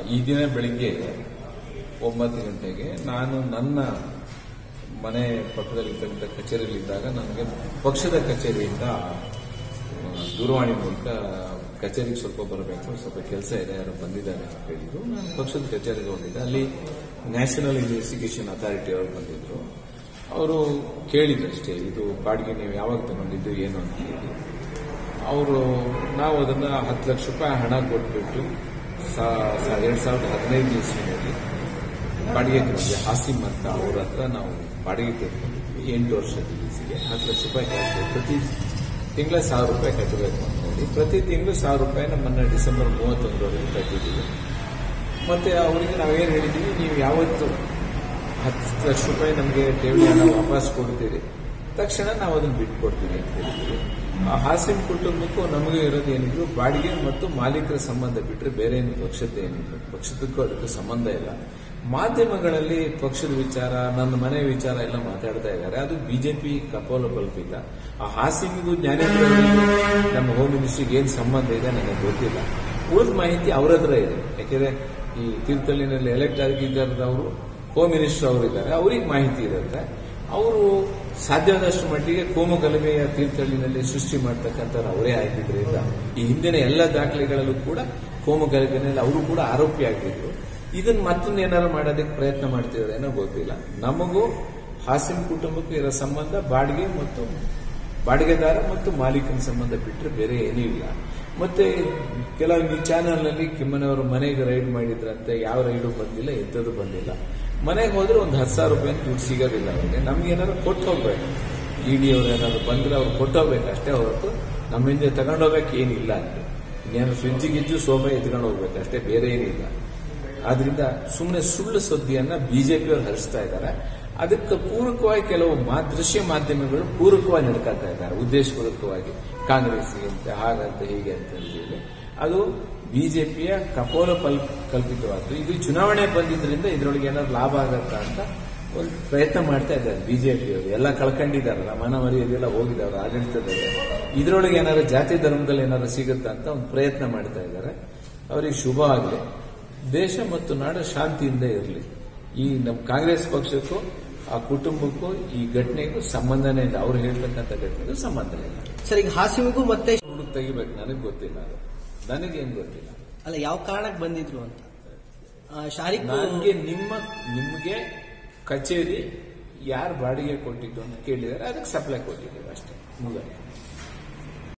ಈ ದಿನ ಬೆಳಿಗ್ಗೆ ಒಂಬತ್ತು ಗಂಟೆಗೆ ನಾನು ನನ್ನ ಮನೆ ಪಕ್ಕದಲ್ಲಿರ್ತಕ್ಕಂಥ ಕಚೇರಿಯಲ್ಲಿದ್ದಾಗ ನನಗೆ ಪಕ್ಷದ ಕಚೇರಿಯಿಂದ ಆ, ದೂರವಾಣಿ ಮೂಲಕ ಕಚೇರಿಗೆ ಸ್ವಲ್ಪ ಬರಬೇಕು ಸ್ವಲ್ಪ ಕೆಲಸ ಇದೆ ಯಾರೋ ಬಂದಿದ್ದಾರೆ ಅಂತ ಹೇಳಿದ್ರು ನಾನು ಪಕ್ಷದ ಕಚೇರಿಗೆ ಹೋಗಿದ್ದೆ ಅಲ್ಲಿ ನ್ಯಾಷನಲ್ ಇನ್ವೆಸ್ಟಿಗೇಷನ್ ಅಥಾರಿಟಿ ಅವರು ಬಂದಿದ್ರು ಅವರು ಕೇಳಿದ್ರು ಅಷ್ಟೇ ಇದು ಬಾಡಿಗೆ ನೀವು ಯಾವಾಗ ತಗೊಂಡಿದ್ದು ಏನು ಅಂತ ಹೇಳಿ ಅವರು ನಾವು ಅದನ್ನ ಹತ್ತು ಲಕ್ಷ ರೂಪಾಯಿ ಹಣ ಕೊಟ್ಬಿಟ್ಟು ಎರಡ್ ಸಾವಿರದ ಹದಿನೈದು ಇಸ್ವಿನಲ್ಲಿ ಬಾಡಿಗೆ ತಗೊಂಡ್ವಿ ಹಾಸಿಮ್ ಅಂತ ಅವ್ರ ಹತ್ರ ನಾವು ಬಾಡಿಗೆ ತೆಗೆದುಕೊಂಡಿದ್ವಿ ಎಂಟು ವರ್ಷದ ಲೀಸಿಗೆ ಹತ್ತು ಲಕ್ಷ ರೂಪಾಯಿ ಕ್ಯಾಶ್ ಪ್ರತಿ ತಿಂಗಳ ಸಾವಿರ ರೂಪಾಯಿ ಕಟ್ಟಬೇಕು ಅಂತ ಹೇಳಿ ಪ್ರತಿ ತಿಂಗಳು ಸಾವಿರ ರೂಪಾಯಿ ನಮ್ಮನ್ನ ಡಿಸೆಂಬರ್ ಮೂವತ್ತೊಂದರವರೆಗೆ ಕಟ್ಟಿದ್ದೀವಿ ಮತ್ತೆ ಅವರಿಗೆ ನಾವೇನು ಹೇಳಿದ್ದೀವಿ ನೀವು ಯಾವತ್ತು ಹತ್ತು ಲಕ್ಷ ರೂಪಾಯಿ ನಮಗೆ ಠೇವಣಿ ಹಣ ವಾಪಸ್ ಕೊಡ್ತೀರಿ ತಕ್ಷಣ ನಾವು ಅದನ್ನು ಬಿಟ್ಕೊಡ್ತೀವಿ ಅಂತ ಹೇಳಿದ್ವಿ ಆ ಹಾಸಿಂ ಕುಟುಂಬಕ್ಕೂ ನಮಗೂ ಇರೋದು ಏನಿದ್ರು ಬಾಡಿಗೆ ಮತ್ತು ಮಾಲೀಕರ ಸಂಬಂಧ ಬಿಟ್ಟರೆ ಬೇರೆ ಏನು ಪಕ್ಷದ ಏನಿಲ್ಲ ಪಕ್ಷದಕ್ಕೂ ಅದಕ್ಕೂ ಸಂಬಂಧ ಇಲ್ಲ ಮಾಧ್ಯಮಗಳಲ್ಲಿ ಪಕ್ಷದ ವಿಚಾರ ನನ್ನ ಮನೆ ವಿಚಾರ ಎಲ್ಲ ಮಾತಾಡ್ತಾ ಇದ್ದಾರೆ ಅದು ಬಿಜೆಪಿ ಕಪೋಲಕಲ್ಪಿತ ಆ ಹಾಸಿಮಿಗೂ ಜ್ಞಾನೇಂದ್ರ ನಮ್ಮ ಹೋಮ್ ಮಿನಿಸ್ಟ್ರಿಗೆ ಏನ್ ಸಂಬಂಧ ಇದೆ ನನಗೆ ಗೊತ್ತಿಲ್ಲ ಉಳಿದ ಮಾಹಿತಿ ಅವ್ರ ಹತ್ರ ಇದೆ ಯಾಕೆಂದ್ರೆ ಈ ತೀರ್ಥಹಳ್ಳಿನಲ್ಲಿ ಎಲೆಕ್ಟ್ ಆಗಿದ್ದಾರದವರು ಹೋಮ್ ಮಿನಿಸ್ಟರ್ ಅವರಿದ್ದಾರೆ ಅವ್ರಿಗೆ ಮಾಹಿತಿ ಇರುತ್ತೆ ಅವರು ಸಾಧ್ಯವಾದಷ್ಟು ಮಟ್ಟಿಗೆ ಕೋಮು ಗಲಭೆಯ ತೀರ್ಥಹಳ್ಳಿನಲ್ಲಿ ಸೃಷ್ಟಿ ಮಾಡ್ತಕ್ಕಂಥವ್ರು ಅವರೇ ಆಗಿದ್ರಿಂದ ಈ ಹಿಂದಿನ ಎಲ್ಲ ದಾಖಲೆಗಳಲ್ಲೂ ಕೂಡ ಕೋಮು ಗಲಭೆನಲ್ಲಿ ಅವರು ಕೂಡ ಆರೋಪಿ ಆಗಿದ್ರು ಇದನ್ನ ಮತ್ತೊಂದು ಏನಾದ್ರು ಮಾಡೋದಕ್ಕೆ ಪ್ರಯತ್ನ ಮಾಡ್ತಿದ್ದಾರೆ ಏನೋ ಗೊತ್ತಿಲ್ಲ ನಮಗೂ ಹಾಸಿನ ಕುಟುಂಬಕ್ಕೂ ಇರೋ ಸಂಬಂಧ ಬಾಡಿಗೆ ಮತ್ತು ಬಾಡಿಗೆದಾರ ಮತ್ತು ಮಾಲೀಕನ ಸಂಬಂಧ ಬಿಟ್ಟರೆ ಬೇರೆ ಏನೂ ಇಲ್ಲ ಮತ್ತೆ ಕೆಲವೊಂದು ಚಾನೆಲ್ನಲ್ಲಿ ಕಿಮ್ಮನವರು ಮನೆಗೆ ರೈಡ್ ಮಾಡಿದ್ರಂತೆ ಯಾವ ರೈಡು ಬಂದಿಲ್ಲ ಎಂಥದ್ದು ಬಂದಿಲ್ಲ ಮನೆಗೆ ಹೋದ್ರೆ ಒಂದು ಹತ್ತು ಸಾವಿರ ರೂಪಾಯಿ ದುಡ್ಡು ಸಿಗೋದಿಲ್ಲ ಅವ್ರಿಗೆ ನಮ್ಗೆ ಏನಾದ್ರು ಕೊಟ್ಟು ಹೋಗ್ಬೇಕು ಇಡಿ ಅವ್ರು ಏನಾದ್ರು ಬಂದ್ರೆ ಅವ್ರು ಕೊಟ್ಟು ಹೋಗ್ಬೇಕು ಅಷ್ಟೇ ಹೊರತು ನಮ್ಮಿಂದ ತಗೊಂಡೋಗ್ಬೇಕು ಏನಿಲ್ಲ ಅಲ್ಲಿ ಇನ್ನೇನು ಫ್ರಿಜ್ ಗಿಜ್ಜು ಸೋಫಾ ಎತ್ಕೊಂಡು ಹೋಗ್ಬೇಕು ಅಷ್ಟೇ ಬೇರೆ ಏನಿಲ್ಲ ಆದ್ರಿಂದ ಸುಮ್ಮನೆ ಸುಳ್ಳು ಸುದ್ದಿಯನ್ನ ಬಿಜೆಪಿ ಅವರು ಹರಿಸ್ತಾ ಇದ್ದಾರೆ ಅದಕ್ಕೆ ಪೂರಕವಾಗಿ ಕೆಲವು ಮಾ ದೃಶ್ಯ ಮಾಧ್ಯಮಗಳು ಪೂರಕವಾಗಿ ನಡ್ಕೊತಾ ಇದ್ದಾರೆ ಉದ್ದೇಶಪೂರ್ವಕವಾಗಿ ಕಾಂಗ್ರೆಸ್ಗೆ ಅಂತ ಹಾಗಂತ ಹೀಗೆ ಅಂತ ಹೇಳಿ ಅದು ಬಿಜೆಪಿಯ ಕಪೋಲ ಕಲ್ ಕಲ್ಪಿತವಾದ್ದು ಇದು ಚುನಾವಣೆ ಬಂದಿದ್ರಿಂದ ಇದರೊಳಗೆ ಏನಾದ್ರು ಲಾಭ ಆಗತ್ತಾ ಅಂತ ಒಂದು ಪ್ರಯತ್ನ ಮಾಡ್ತಾ ಇದ್ದಾರೆ ಬಿಜೆಪಿಯವರು ಎಲ್ಲ ಕಳ್ಕೊಂಡಿದ್ದಾರಲ್ಲ ಮನ ಮರ್ಯಾದೆಲ್ಲ ಹೋಗಿದ್ದಾರೆ ಆಡಳಿತದಲ್ಲಿ ಇದರೊಳಗೆ ಏನಾದ್ರು ಜಾತಿ ಧರ್ಮದಲ್ಲಿ ಏನಾದ್ರು ಸಿಗುತ್ತಾ ಅಂತ ಒಂದು ಪ್ರಯತ್ನ ಮಾಡ್ತಾ ಇದ್ದಾರೆ ಅವರಿಗೆ ಶುಭ ಆಗಲಿ ದೇಶ ಮತ್ತು ನಾಡು ಶಾಂತಿಯಿಂದ ಇರಲಿ ಈ ನಮ್ಮ ಕಾಂಗ್ರೆಸ್ ಪಕ್ಷಕ್ಕೂ ಆ ಕುಟುಂಬಕ್ಕೂ ಈ ಘಟನೆಗೂ ಸಂಬಂಧನೇ ಇಲ್ಲ ಅವ್ರು ಹೇಳ್ತಕ್ಕಂಥ ಘಟನೆಗೂ ಸಂಬಂಧನೇ ಇಲ್ಲ ಸರ್ ಈಗ ಹಾಸಿಮಿಗೂ ಮತ್ತೆ ಹುಡುಕ್ ತೆಗಿಬೇಕು ನನಗೆ ಗೊತ್ತಿಲ್ಲ ಅದು ನನಗೇನು ಗೊತ್ತಿಲ್ಲ ಅಲ್ಲ ಯಾವ ಕಾರಣಕ್ಕೆ ಬಂದಿದ್ರು ಅಂತ ಆ, ಶಾರಿಕ್ ನನಗೆ ನಿಮ್ಮ ನಿಮಗೆ ಕಚೇರಿ ಯಾರು ಬಾಡಿಗೆ ಕೊಟ್ಟಿದ್ದು ಅಂತ ಕೇಳಿದ್ದಾರೆ ಅದಕ್ಕೆ ಸಪ್ಲೈ ಕೊಟ್ಟಿದ್ದೀವಿ ಅಷ್ಟೇ ಮುಗ